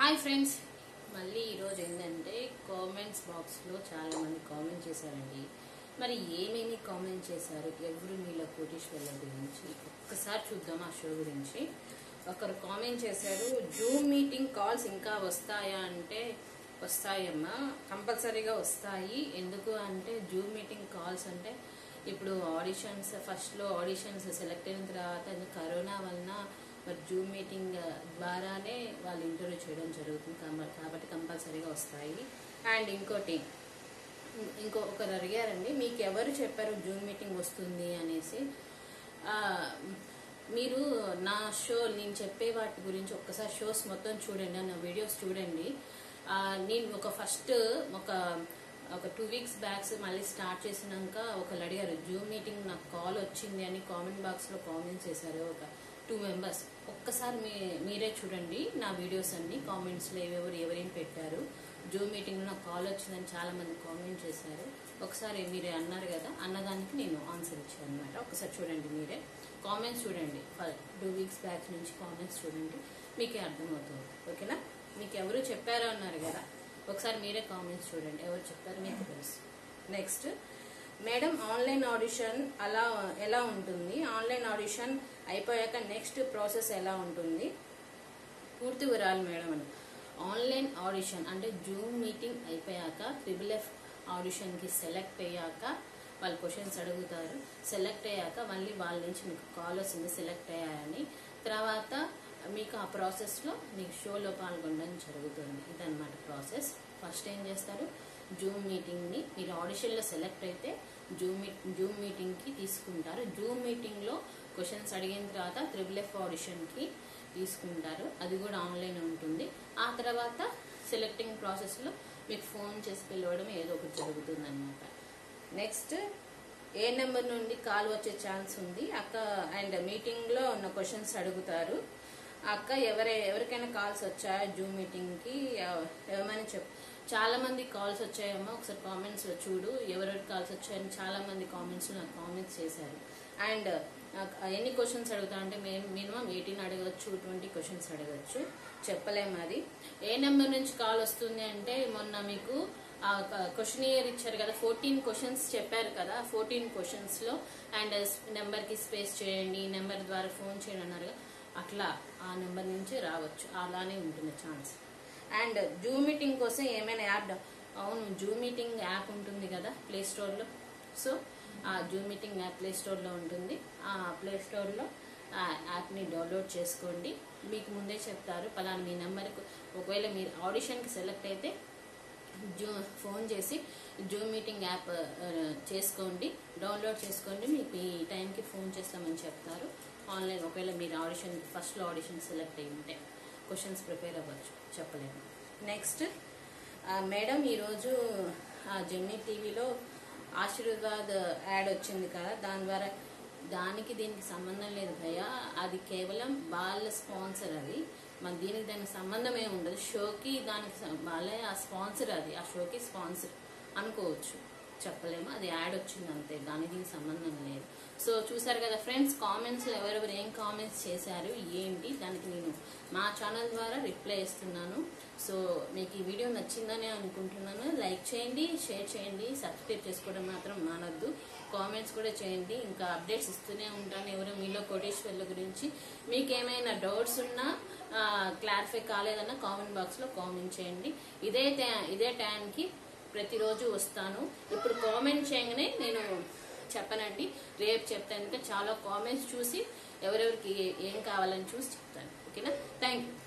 Hi friends మళ్ళీ ఈరోజు ఏంటంటే కామెంట్స్ బాక్స్లో చాలా మంది కామెంట్ చేశారండి మరి ఏమేమి కామెంట్ చేశారు ఎవరు మీలో కోటీశ్వర్ల గురించి ఒక్కసారి చూద్దాం ఆ షో గురించి ఒకరు కామెంట్ చేశారు జూమ్ మీటింగ్ కాల్స్ ఇంకా వస్తాయా అంటే వస్తాయమ్మా కంపల్సరీగా వస్తాయి ఎందుకు అంటే జూమ్ మీటింగ్ కాల్స్ అంటే ఇప్పుడు ఆడిషన్స్ ఫస్ట్లో ఆడిషన్స్ సెలెక్ట్ అయిన తర్వాత ఇంకా కరోనా వలన మరి జూమ్ మీటింగ్ ద్వారానే వాళ్ళు ఇంటర్వ్యూ చేయడం జరుగుతుంది కాబ- కాబట్టి కంపల్సరీగా వస్తాయి అండ్ ఇంకోటి ఇంకో ఒకరు అడిగారండి మీకు ఎవరు చెప్పారు జూమ్ మీటింగ్ వస్తుంది అనేసి ఆ, మీరు నా షో నేను చెప్పే వాటి గురించి ఒక్కసారి షోస్ మొత్తం చూడండి నా వీడియోస్ చూడండి ఆ, నేను ఒక ఫస్ట్ ఒక ఒక టూ వీక్స్ బ్యాక్స్ మళ్ళీ స్టార్ట్ చేసినాక ఒకళ్ళు అడిగారు జూమ్ మీటింగ్ నాకు కాల్ వచ్చింది అని కామెంట్ బాక్స్లో కామెంట్స్ చేశారు ఒక టూ మెంబర్స్ ఒక్కసారి మీ మీరే చూడండి నా వీడియోస్ అన్ని కామెంట్స్లో ఎవరెవరు ఎవరేం పెట్టారు జూమ్ మీటింగ్లో నాకు కాల్ వచ్చిందని చాలా మంది కామెంట్ చేశారు ఒకసారి మీరే అన్నారు కదా అన్నదానికి నేను ఆన్సర్ ఇచ్చాను అనమాట ఒకసారి చూడండి మీరే కామెంట్స్ చూడండి టూ వీక్స్ బ్యాక్ నుంచి కామెంట్స్ చూడండి మీకే అర్థమవుతుంది ఓకేనా మీకు ఎవరు చెప్పారో అన్నారు కదా ఒకసారి మీరే కామెంట్స్ చూడండి ఎవరు చెప్పారు మీకు తెలుసు నెక్స్ట్ మేడం ఆన్లైన్ ఆడిషన్ అలా ఎలా ఉంటుంది ఆన్లైన్ ఆడిషన్ అయిపోయాక నెక్స్ట్ ప్రాసెస్ ఎలా ఉంటుంది పూర్తి వివరాలు మేడం అని ఆన్లైన్ ఆడిషన్ అంటే జూమ్ మీటింగ్ అయిపోయాక ట్రిపుల్ ఎఫ్ ఆడిషన్కి సెలెక్ట్ అయ్యాక వాళ్ళు క్వశ్చన్స్ అడుగుతారు సెలెక్ట్ అయ్యాక మళ్ళీ వాళ్ళ నుంచి మీకు కాల్ వస్తుంది సెలెక్ట్ అయ్యారని తర్వాత మీకు ఆ ప్రాసెస్లో మీకు షోలో పాల్గొనడం జరుగుతుంది ఇదన్నమాట ప్రాసెస్ ఫస్ట్ ఏం చేస్తారు జూమ్ మీటింగ్ని మీరు ఆడిషన్లో సెలెక్ట్ అయితే జూమ్ మీట్ జూమ్ మీటింగ్కి తీసుకుంటారు జూమ్ మీటింగ్లో క్వశ్చన్స్ అడిగిన తర్వాత త్రిబుల్ ఎఫ్ ఆడిషన్కి తీసుకుంటారు అది కూడా ఆన్లైన్ ఉంటుంది ఆ తర్వాత సెలెక్టింగ్ ప్రాసెస్లో మీకు ఫోన్ చేసి పిలవడం ఏదో ఒకటి జరుగుతుంది అనమాట నెక్స్ట్ ఏ నెంబర్ నుండి కాల్ వచ్చే ఛాన్స్ ఉంది అక్క అండ్ మీటింగ్లో ఉన్న క్వశ్చన్స్ అడుగుతారు అక్క ఎవరే ఎవరికైనా కాల్స్ వచ్చాయా జూమ్ మీటింగ్కి ఏమని చెప్ చాలా మంది కాల్స్ వచ్చాయమ్మా ఒకసారి కామెంట్స్ లో చూడు ఎవరెవరి కాల్స్ వచ్చాయని చాలా మంది కామెంట్స్ నాకు కామెంట్స్ చేశారు అండ్ ఎన్ని క్వశ్చన్స్ అడుగుతా అంటే మేము మినిమం ఎయిటీన్ అడగచ్చు ట్వంటీ క్వశ్చన్స్ అడగచ్చు చెప్పలేము అది ఏ నెంబర్ నుంచి కాల్ వస్తుంది అంటే మొన్న మీకు క్వశ్చన్ ఇయర్ ఇచ్చారు కదా ఫోర్టీన్ క్వశ్చన్స్ చెప్పారు కదా ఫోర్టీన్ క్వశ్చన్స్ లో అండ్ నెంబర్ కి స్పేస్ చేయండి నెంబర్ ద్వారా ఫోన్ చేయండి అన్నారు కదా. అట్లా ఆ నెంబర్ నుంచి రావచ్చు అలానే ఉంటుంది ఛాన్స్ అండ్ జూమ్ మీటింగ్ కోసం ఏమైనా యాప్ డౌ- అవును జూమ్ మీటింగ్ యాప్ ఉంటుంది కదా ప్లే స్టోర్లో సో ఆ జూమ్ మీటింగ్ యాప్ ప్లే స్టోర్లో ఉంటుంది ఆ ప్లే స్టోర్లో ఆ యాప్ని డౌన్లోడ్ చేసుకోండి మీకు ముందే చెప్తారు పలానా మీ నెంబర్కి ఒకవేళ మీరు ఆడిషన్కి సెలెక్ట్ అయితే జూ ఫోన్ చేసి జూమ్ మీటింగ్ యాప్ ఆ, చేసుకోండి డౌన్లోడ్ చేసుకోండి మీకు ఈ టైంకి ఫోన్ చేస్తామని చెప్తారు ఆన్లైన్ ఒకవేళ మీరు ఆడిషన్ ఫస్ట్లో ఆడిషన్ సెలెక్ట్ అయి ఉంటే క్వశ్చన్స్ ప్రిపేర్ అవ్వచ్చు చెప్పలేము నెక్స్ట్ మేడం ఈరోజు జెమినీ టీవీలో ఆశీర్వాద్ యాడ్ వచ్చింది కదా దాని ద్వారా దానికి దీనికి సంబంధం లేదు భయ్య అది కేవలం వాళ్ళ స్పాన్సర్ అది మన దీనికి దానికి సంబంధం ఏమి ఉండదు షోకి దానికి సం- వాళ్ళే ఆ స్పాన్సర్ అది ఆ షోకి స్పాన్సర్ అనుకోవచ్చు చెప్పలేము అది యాడ్ వచ్చింది అంతే దానికి దీనికి సంబంధం లేదు సో చూసారు కదా ఫ్రెండ్స్ కామెంట్స్ ఎవరెవరు ఏం కామెంట్స్ చేశారు ఏంటి దానికి నేను మా ఛానల్ ద్వారా రిప్లై ఇస్తున్నాను సో మీకు ఈ వీడియో నచ్చిందని అనుకుంటున్నాను లైక్ చేయండి షేర్ చేయండి సబ్స్క్రైబ్ చేసుకోవడం మాత్రం మానొద్దు కామెంట్స్ కూడా చేయండి ఇంకా అప్డేట్స్ ఇస్తూనే ఉంటాను ఎవరు మీలో కోటేశ్వర్ల గురించి మీకు ఏమైనా డౌట్స్ ఉన్నా క్లారిఫై కాలేదన్నా కామెంట్ బాక్స్లో కామెంట్ చేయండి ఇదే టై- ఇదే టైంకి ప్రతిరోజు వస్తాను ఇప్పుడు కామెంట్ చేయగానే నేను చెప్పనండి రేపు చెప్తాను ఇంకా చాలా కామెంట్స్ చూసి ఎవరెవరికి ఏ- ఏం కావాలని చూసి చెప్తాను ఓకేనా థ్యాంక్ యూ